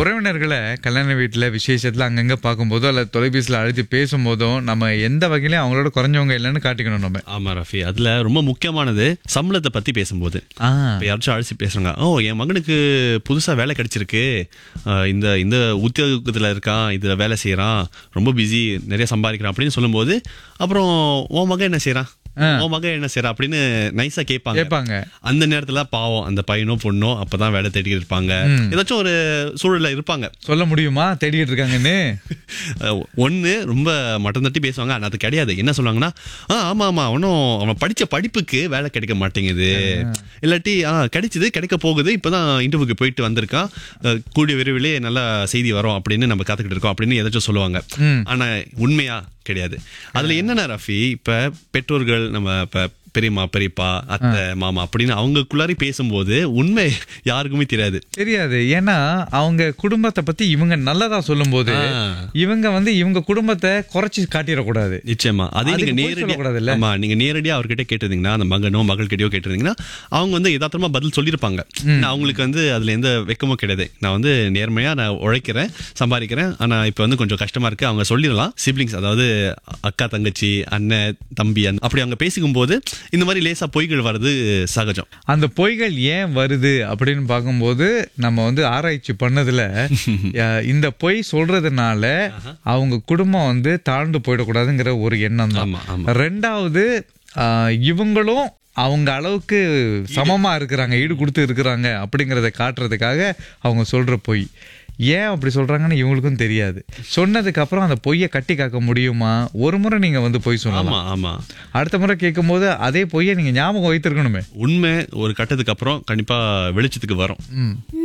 உறவினர்களை கல்யாண வீட்டுல விசேஷத்துல அங்கங்க பார்க்கும்போதோ அல்ல தொலைபேசியில அழைத்து பேசும்போதும் நம்ம எந்த வகையிலயும் அவங்களோட குறைஞ்சவங்க இல்லைன்னு காட்டிக்கணும் நம்ம ஆமா ரஃபி அதுல ரொம்ப முக்கியமானது சம்பளத்தை பத்தி பேசும்போது ஆ இப்ப யாராச்சும் அழைச்சி பேசுறாங்க ஓ என் மகனுக்கு புதுசா வேலை கிடைச்சிருக்கு அஹ் இந்த இந்த உத்தியோகத்துல இருக்கான் இதுல வேலை செய்யறான் ரொம்ப பிஸி நிறைய சம்பாதிக்கிறான் அப்படின்னு சொல்லும்போது அப்புறம் உன் மகன் என்ன செய்யறான் உன் மகன் என்ன செய்யறான் அப்படின்னு நைஸா கேட்பாங்க கேட்பாங்க அந்த நேரத்துல பாவம் அந்த பையனோ பொண்ணோ அப்பதான் வேலை தேடிட்டு இருப்பாங்க ஏதாச்சும் ஒரு சூழல்ல இருப்பாங்க சொல்ல முடியுமா தேடிட்டு இருக்காங்கன்னு அஹ் ஒண்ணு ரொம்ப மட்டம் தட்டி பேசுவாங்க ஆனா அது கிடையாது என்ன சொல்லுவாங்கன்னா ஆ ஆமா ஆமா ஒன்றும் அவன் படிச்ச படிப்புக்கு வேலை கிடைக்க மாட்டேங்குது இல்லாட்டி ஆ கிடைச்சது கிடைக்க போகுது இப்பதான் இன்டர்வியூக்கு போயிட்டு வந்திருக்கான் அஹ் கூடிய விரைவிலே நல்ல செய்தி வரும் அப்படின்னு நம்ம காத்துக்கிட்டு இருக்கோம் அப்படின்னு ஏதாச்சும் சொல்லுவாங்க ஆனா உண்மையா கிடையாது அதுல என்னென்ன ரஃபி இப்ப பெற்றோர்கள் நம்ம இப்ப பெரியம்மா பெரியப்பா அத்தை மாமா அப்படின்னு அவங்களுக்குள்ளாரி பேசும்போது உண்மை யாருக்குமே தெரியாது தெரியாது ஏன்னா அவங்க குடும்பத்தை பத்தி இவங்க நல்லதா சொல்லும்போது ஆ. இவங்க வந்து இவங்க குடும்பத்தை குறைச்சு காட்டிடக்கூடாது நிச்சயமா அதே நீங்க அதுக்கு பொய் சொல்லக்கூடாதுல்ல? நேரடியா ஆமா நீங்க நேரடியா அவர்கிட்ட கேட்டிருந்தீங்கன்னா அந்த மகனோ மகள்கிட்டயோ கேட்டிருந்தீங்கன்னா அவங்க வந்து யதார்த்தமா பதில் சொல்லியிருப்பாங்க நான் அவங்களுக்கு வந்து அதுல எந்த வெக்கமும் கிடையாது நான் வந்து நேர்மையா நான் உழைக்கிறேன் சம்பாதிக்கிறேன் ஆனா இப்ப வந்து கொஞ்சம் கஷ்டமா இருக்கு அவங்க சொல்லிடலாம் சிப்ளிங்ஸ் அதாவது அக்கா தங்கச்சி அண்ணன் தம்பி அந்த- அப்படி அவங்க பேசிக்கும் போது இந்த மாதிரி லேசா பொய்கள் வர்றது சகஜம் அந்த பொய்கள் ஏன் வருது அப்படின்னு பார்க்கும்போது நம்ம வந்து ஆராய்ச்சி பண்ணதுல அஹ், இந்த பொய் சொல்றதுனால அவங்க குடும்பம் வந்து தாழ்ந்து போயிடக்கூடாதுங்கிற ஒரு எண்ணம் ஆமா, ஆமா. தான் ரெண்டாவது அஹ், இவங்களும் அவங்க அளவுக்கு சமமா இருக்கிறாங்க ஈடு கொடுத்து இருக்கிறாங்க அப்படிங்கறத காட்டுறதுக்காக அவங்க சொல்ற பொய் ஏன் அப்படி சொல்றாங்கன்னு இவங்களுக்கும் தெரியாது சொன்னதுக்கு அப்புறம் அந்த பொய்யை கட்டி காக்க முடியுமா ஒரு முறை நீங்க வந்து பொய் சொல்லலாம் ஆமா ஆமா அடுத்த முறை கேட்கும்போது அதே பொய்யை நீங்க ஞாபகம் வைத்திருக்கணுமே உண்மை ஒரு கட்டத்துக்கு அப்புறம் கண்டிப்பா வெளிச்சத்துக்கு வரும் ம்